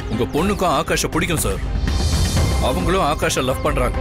உங்க பொண்ணுக்கும் ஆகாஷ பிடிக்கும் சார் அவங்களும் ஆகாஷ லவ் பண்றாங்க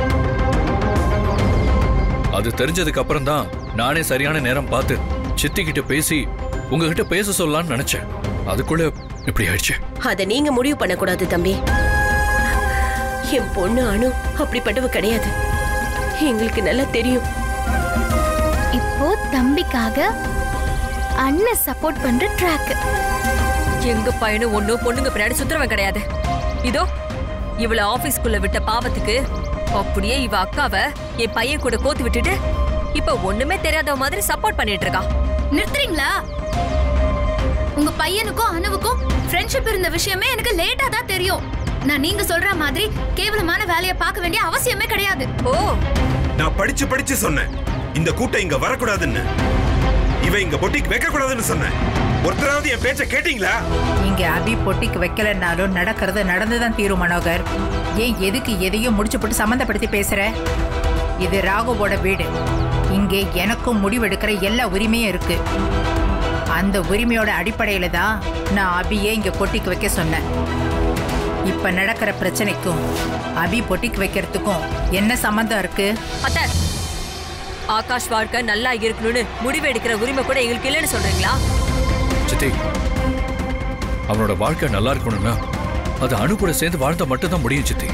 அது தெரிஞ்சதுக்கு அப்புறம் தான் நானே சரியான நேரம் பார்த்து சித்தி கிட்ட பேசி உங்ககிட்ட பேச சொல்லலாம்னு நினைச்சேன் அதுக்குள்ள இப்படி ஆயிடுச்சு அத நீங்க முடிவு பண்ணக்கூடாது தம்பி என் பொண்ணு அணு அப்படிப்பட்டவ கிடையாது எங்களுக்கு நல்லா தெரியும் இப்போ தம்பிக்காக அண்ணன் சப்போர்ட் பண்ற ட்ராக் எங்க பையனும் ஒண்ணும் பொண்ணுங்க பின்னாடி சுத்துறவன் கிடையாது இதோ இவள ஆபீஸ்க்குள்ள விட்ட பாவத்துக்கு அப்படியே இவ அக்காவை என் பையன் கூட கோத்து விட்டுட்டு இப்ப ஒண்ணுமே தெரியாதவ மாதிரி சப்போர்ட் பண்ணிட்டு இருக்கா நிறுத்துறீங்களா உங்க பையனுக்கும் அனுவுக்கும் ஃப்ரெண்ட்ஷிப் இருந்த விஷயமே எனக்கு லேட்டா தான் தெரியும் நான் நீங்க சொல்ற மாதிரி கேவலமான வேலையை பார்க்க வேண்டிய அவசியமே கிடையாது ஓ நான் படிச்சு படிச்சு சொன்னேன் இந்த கூட்டம் இங்க வரக்கூடாதுன்னு இவ இங்க பொட்டிக்கு வைக்க கூடாதுன்னு சொன்னேன் ஒருத்தராவது என் பேச்ச கேட்டீங்களா இங்க அபி பொட்டிக்கு வைக்கலன்னாலும் நடக்கிறது நடந்துதான் தீரும் மனோகர் ஏன் எதுக்கு எதையும் முடிச்சு போட்டு சம்மந்தப்படுத்தி பேசுற இது ராகுவோட வீடு இங்கே எனக்கும் முடிவெடுக்கிற எல்லா உரிமையும் இருக்கு அந்த உரிமையோட அடிப்படையில தான் நான் அபியை இங்க பொட்டிக்கு வைக்க சொன்னேன் இப்ப நடக்கிற பிரச்சனைக்கும் அபி பொட்டிக்கு வைக்கிறதுக்கும் என்ன சம்மந்தம் இருக்கு அத்த ஆகாஷ் வாழ்க்கை நல்லா இருக்கணும்னு முடிவு எடுக்கிற உரிமை கூட எங்களுக்கு இல்லைன்னு சொல்றீங்களா சித்தி அவனோட வாழ்க்கை நல்லா இருக்கணும்னா அது அணு கூட சேர்ந்து வாழ்ந்தா மட்டும்தான் முடியும் சித்தி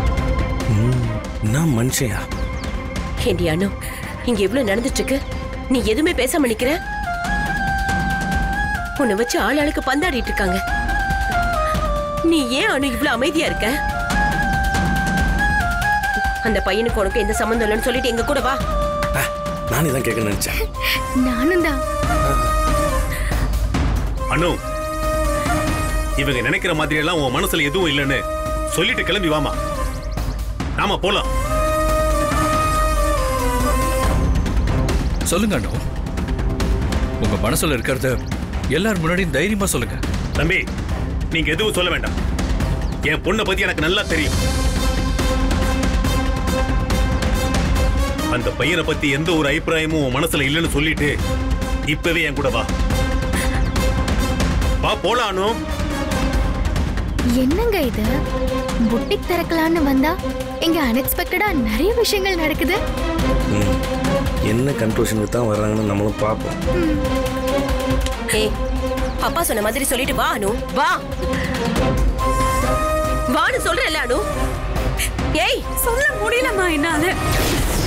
நான் மனுஷயா ஏண்டி அணு இங்க எவ்வளவு நடந்துட்டு இருக்கு நீ எதுவுமே பேசாம நிக்கிற உன்னை வச்சு ஆள் ஆளுக்கு பந்தாடிட்டு இருக்காங்க நீ ஏன் அணு இவ்வளவு அமைதியா இருக்க அந்த பையனுக்கு உனக்கு எந்த சம்மந்தம் இல்லைன்னு சொல்லிட்டு எங்க கூட வா நானே தான் கேட்க நினைச்சேன் நானும் தான் அனு இவங்க நினைக்கிற மாதிரி எல்லாம் உன் மனசுல எதுவும் இல்லைன்னு சொல்லிட்டு கிளம்பி வாமா நாம போலாம் சொல்லுங்க அண்ணு உங்க மனசுல இருக்கிறத எல்லார் முன்னாடியும் தைரியமா சொல்லுங்க தம்பி நீங்க எதுவும் சொல்ல வேண்டாம் என் பொண்ணை பத்தி எனக்கு நல்லா தெரியும் அந்த பையனை பத்தி எந்த ஒரு அபிப்பிராயமும் உன் மனசுல இல்லைன்னு சொல்லிட்டு இப்பவே என் கூட வா வா போலாம் அனு என்னங்க இது புட்டிக் திறக்கலான்னு வந்தா இங்க அன்எக்ஸ்பெக்டடா நிறைய விஷயங்கள் நடக்குது ம். என்ன கன்க்ளூஷனுக்கு தான் வர்றாங்கன்னு நம்மளும் பார்ப்போம் ஏய் அப்பா சொன்ன மாதிரி சொல்லிட்டு வா அனு வா வான்னு சொல்றேன்ல அனு ஏய் சொல்ல முடியலமா என்னால